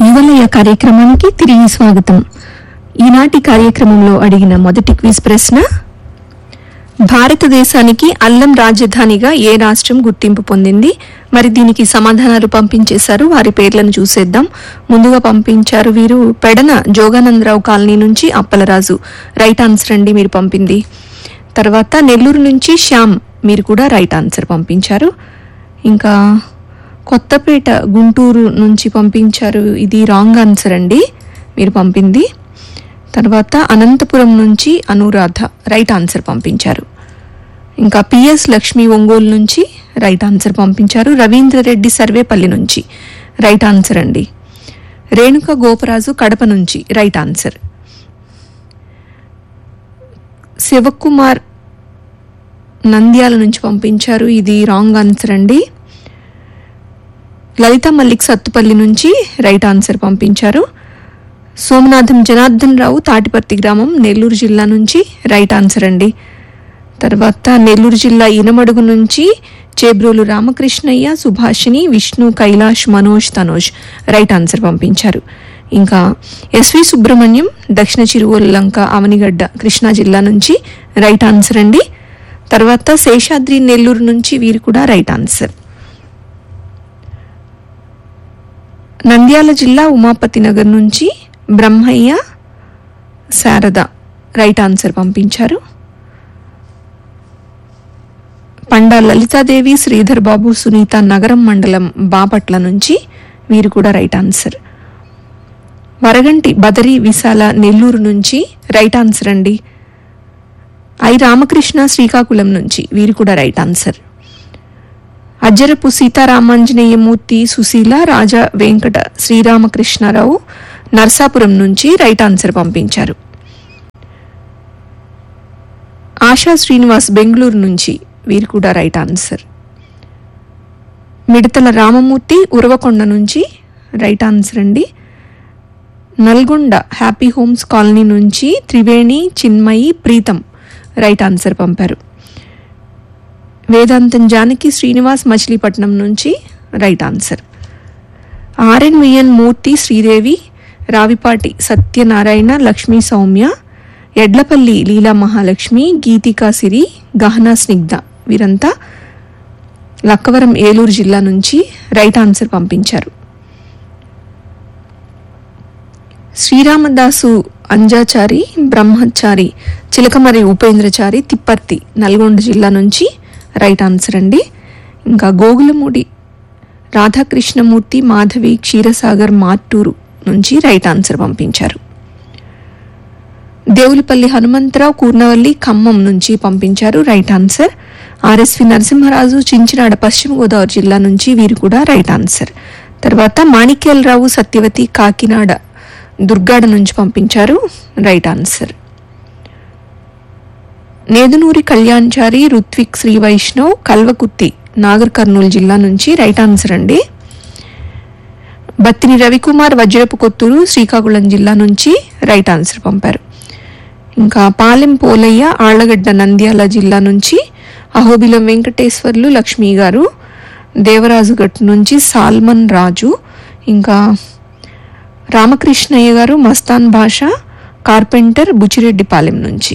యువలయ కార్యక్రమానికి తిరిగి స్వాగతం ఈనాటి కార్యక్రమంలో అడిగిన మొదటి క్విజ్ ప్రశ్న భారతదేశానికి అల్లం రాజధానిగా ఏ రాష్ట్రం గుర్తింపు పొందింది మరి దీనికి సమాధానాలు పంపించేశారు వారి పేర్లను చూసేద్దాం ముందుగా పంపించారు వీరు పెడన జోగానందరావు కాలనీ నుంచి అప్పలరాజు రైట్ ఆన్సర్ అండి మీరు పంపింది తర్వాత నెల్లూరు నుంచి శ్యామ్ మీరు కూడా రైట్ ఆన్సర్ పంపించారు ఇంకా కొత్తపేట గుంటూరు నుంచి పంపించారు ఇది రాంగ్ ఆన్సర్ అండి మీరు పంపింది తర్వాత అనంతపురం నుంచి అనురాధ రైట్ ఆన్సర్ పంపించారు ఇంకా పిఎస్ లక్ష్మి ఒంగోలు నుంచి రైట్ ఆన్సర్ పంపించారు రవీంద్రరెడ్డి సర్వేపల్లి నుంచి రైట్ ఆన్సర్ అండి రేణుక గోపరాజు కడప నుంచి రైట్ ఆన్సర్ శివకుమార్ నంద్యాల నుంచి పంపించారు ఇది రాంగ్ ఆన్సర్ అండి లలిత మల్లిక్ సత్తుపల్లి నుంచి రైట్ ఆన్సర్ పంపించారు సోమనాథం జనార్దన్ రావు తాటిపర్తి గ్రామం నెల్లూరు జిల్లా నుంచి రైట్ ఆన్సర్ అండి తర్వాత నెల్లూరు జిల్లా ఇనమడుగు నుంచి చేబ్రోలు రామకృష్ణయ్య సుభాషిణి విష్ణు కైలాష్ మనోజ్ తనోజ్ రైట్ ఆన్సర్ పంపించారు ఇంకా ఎస్వి సుబ్రహ్మణ్యం దక్షిణ చిరువోలు లంక అవనిగడ్డ కృష్ణా జిల్లా నుంచి రైట్ ఆన్సర్ అండి తర్వాత శేషాద్రి నెల్లూరు నుంచి వీరు కూడా రైట్ ఆన్సర్ నంద్యాల జిల్లా ఉమాపతి నగర్ నుంచి బ్రహ్మయ్య శారద రైట్ ఆన్సర్ పంపించారు పండా లలితాదేవి శ్రీధర్ బాబు సునీత నగరం మండలం బాపట్ల నుంచి వీరు కూడా రైట్ ఆన్సర్ వరగంటి బదరి విశాల నెల్లూరు నుంచి రైట్ ఆన్సర్ అండి ఐ రామకృష్ణ శ్రీకాకుళం నుంచి వీరు కూడా రైట్ ఆన్సర్ అజ్జరపు సీతారామాంజనేయమూర్తి సుశీల రాజా వెంకట శ్రీరామకృష్ణారావు నర్సాపురం నుంచి రైట్ ఆన్సర్ పంపించారు ఆశా శ్రీనివాస్ బెంగళూరు నుంచి వీరు కూడా రైట్ ఆన్సర్ మిడతల రామమూర్తి ఉరవకొండ నుంచి రైట్ ఆన్సర్ అండి నల్గొండ హ్యాపీ హోమ్స్ కాలనీ నుంచి త్రివేణి చిన్మయి ప్రీతం రైట్ ఆన్సర్ పంపారు వేదాంతం జానకి శ్రీనివాస్ మచిలీపట్నం నుంచి right answer RNVN Murthy Sridevi Ravipati Satyanarayana Lakshmi Soumya Edlapalli Leela Mahalakshmi Geetika Siri Gahana Snigdha వీరంతా లక్కవరం ఏలూరు జిల్లా నుంచి రైట్ ఆన్సర్ పంపించారు శ్రీరామదాసు అంజాచారి బ్రహ్మచారి చిలకమరి ఉపేంద్రచారి తిప్పర్తి నల్గొండ జిల్లా నుంచి రైట్ ఆన్సర్ అండి ఇంకా గోగులమూడి రాధాకృష్ణమూర్తి మాధవి క్షీరసాగర్ మాట్టూరు నుంచి రైట్ ఆన్సర్ పంపించారు దేవులపల్లి హనుమంతరావు కూర్నవల్లి ఖమ్మం నుంచి పంపించారు right answer RSV Narasimharaju Chinchinada Paschima Godavari జిల్లా నుంచి వీరు కూడా రైట్ ఆన్సర్ తర్వాత మాణిక్యాలరావు సత్యవతి కాకినాడ దుర్గాడ నుంచి పంపించారు రైట్ ఆన్సర్ నేదునూరి కళ్యాణ్చారి రుత్విక్ శ్రీ వైష్ణవ్ కల్వకుర్తి నాగర్ కర్నూలు జిల్లా నుంచి రైట్ ఆన్సర్ అండి బత్తిని రవికుమార్ వజ్రపు కొత్తూరు శ్రీకాకుళం జిల్లా నుంచి రైట్ ఆన్సర్ పంపారు ఇంకా పాలెం పోలయ్య ఆళ్లగడ్డ నంద్యాల జిల్లా నుంచి అహోబిలం వెంకటేశ్వర్లు లక్ష్మి గారు దేవరాజుగట్ నుంచి సాల్మన్ రాజు ఇంకా రామకృష్ణయ్య గారు మస్తాన్ భాష కార్పెంటర్ బుచ్చిరెడ్డిపాలెం నుంచి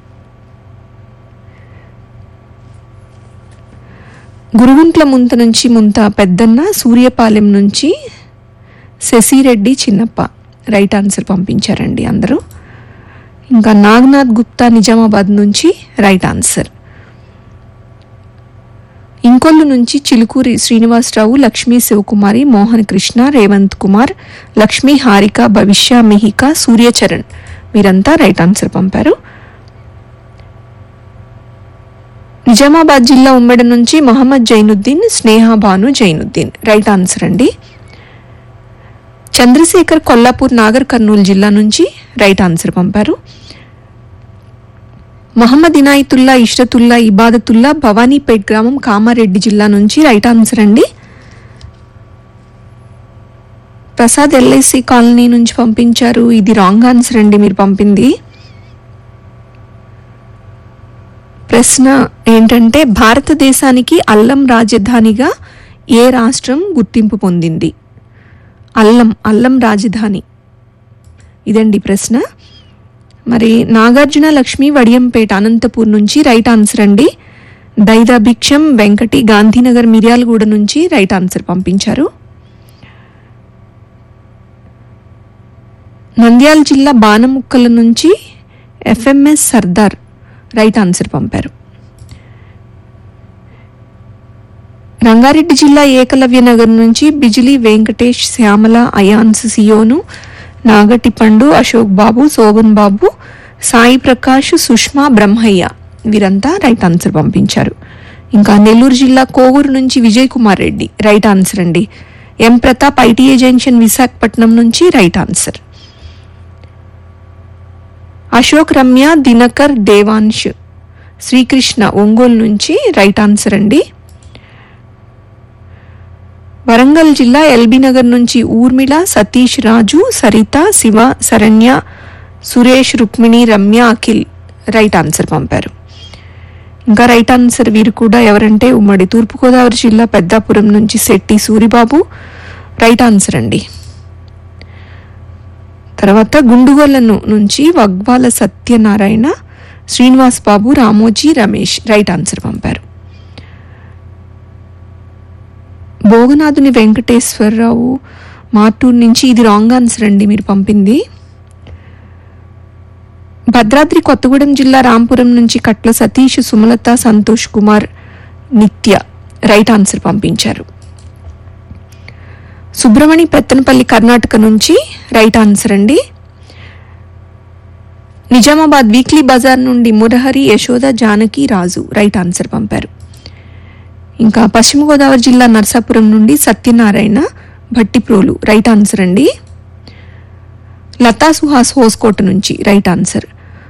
గురుగుంట్ల ముంత నుంచి ముంత పెద్దన్న సూర్యపాలెం నుంచి శశిరెడ్డి చిన్నప్ప రైట్ ఆన్సర్ పంపించారండి అందరూ ఇంకా నాగనాథ్ గుప్తా నిజామాబాద్ నుంచి రైట్ ఆన్సర్ ఇంకొల్లు నుంచి చిలుకూరి శ్రీనివాసరావు లక్ష్మీ శివకుమారి మోహన్ కృష్ణ రేవంత్ కుమార్ లక్ష్మీ హారిక భవిష్య మిహిక సూర్యచరణ్ వీరంతా రైట్ ఆన్సర్ పంపారు నిజామాబాద్ జిల్లా ఉమ్మడి నుంచి మహమ్మద్ జైనుద్దీన్ స్నేహ భాను జైనుద్దీన్ రైట్ ఆన్సర్ అండి చంద్రశేఖర్ కొల్లాపూర్ నాగర్ కర్నూలు జిల్లా నుంచి రైట్ ఆన్సర్ పంపారు మహమ్మద్ ఇనాయతుల్లా ఇష్టతుల్లా ఇబాదతుల్లా భవానీపేట్ గ్రామం కామారెడ్డి జిల్లా నుంచి రైట్ ఆన్సర్ అండి ప్రసాద్ ఎల్ఐసి కాలనీ నుంచి పంపించారు ఇది రాంగ్ ఆన్సర్ అండి మీరు పంపింది ప్రశ్న ఏంటంటే భారతదేశానికి అల్లం రాజధానిగా ఏ రాష్ట్రం గుర్తింపు పొందింది అల్లం అల్లం రాజధాని ఇదండి ప్రశ్న మరి నాగార్జున లక్ష్మి వడియంపేట అనంతపూర్ నుంచి రైట్ ఆన్సర్ అండి దైదా భిక్షం వెంకటి గాంధీనగర్ మిర్యాలగూడ నుంచి రైట్ ఆన్సర్ పంపించారు నంద్యాల జిల్లా బాణముక్కల నుంచి ఎఫ్ఎంఎస్ సర్దార్ రైట్ ఆన్సర్ పంపారు రంగారెడ్డి జిల్లా ఏకలవ్య నగర్ నుంచి బిజిలీ వెంకటేష్ శ్యామల అయాన్స్ సియోను నాగటి పండు అశోక్ బాబు శోభన్ బాబు సాయి ప్రకాష్ సుష్మా బ్రహ్మయ్య వీరంతా రైట్ ఆన్సర్ పంపించారు ఇంకా నెల్లూరు జిల్లా కోవూరు నుంచి విజయ్ కుమార్ రెడ్డి రైట్ ఆన్సర్ అండి M Pratap ITA junction Visakhapatnam నుంచి రైట్ ఆన్సర్ అశోక్ రమ్య దినకర్ దేవాంశ్ శ్రీకృష్ణ ఒంగోలు నుంచి రైట్ ఆన్సర్ అండి వరంగల్ జిల్లా ఎల్బీ నగర్ నుంచి ఊర్మిళ సతీష్ రాజు సరిత శివ శరణ్య సురేష్ రుక్మిణి రమ్య అఖిల్ రైట్ ఆన్సర్ పంపారు ఇంకా రైట్ ఆన్సర్ వీరు కూడా ఎవరంటే ఉమ్మడి తూర్పుగోదావరి జిల్లా పెద్దాపురం నుంచి శెట్టి సూరిబాబు రైట్ ఆన్సర్ అండి తర్వాత గుండుగొలను నుంచి వగ్వాల సత్యనారాయణ శ్రీనివాస్ బాబు రామోజీ రమేష్ రైట్ ఆన్సర్ పంపారు భోగనాథుని వెంకటేశ్వరరావు మార్టూర్ నుంచి ఇది రాంగ్ ఆన్సర్ అండి మీరు పంపింది భద్రాద్రి కొత్తగూడెం జిల్లా రాంపురం నుంచి కట్ల సతీష్ సుమలత సంతోష్ కుమార్ నిత్య రైట్ ఆన్సర్ పంపించారు సుబ్రమణి పెత్తనపల్లి కర్ణాటక నుంచి రైట్ ఆన్సర్ అండి నిజామాబాద్ వీక్లీ బజార్ నుండి మురహరి యశోద జానకి రాజు రైట్ ఆన్సర్ పంపారు ఇంకా పశ్చిమ గోదావరి జిల్లా నర్సాపురం నుండి సత్యనారాయణ భట్టిప్రోలు రైట్ ఆన్సర్ అండి లతా సుహాస్ హోస్కోట నుంచి రైట్ ఆన్సర్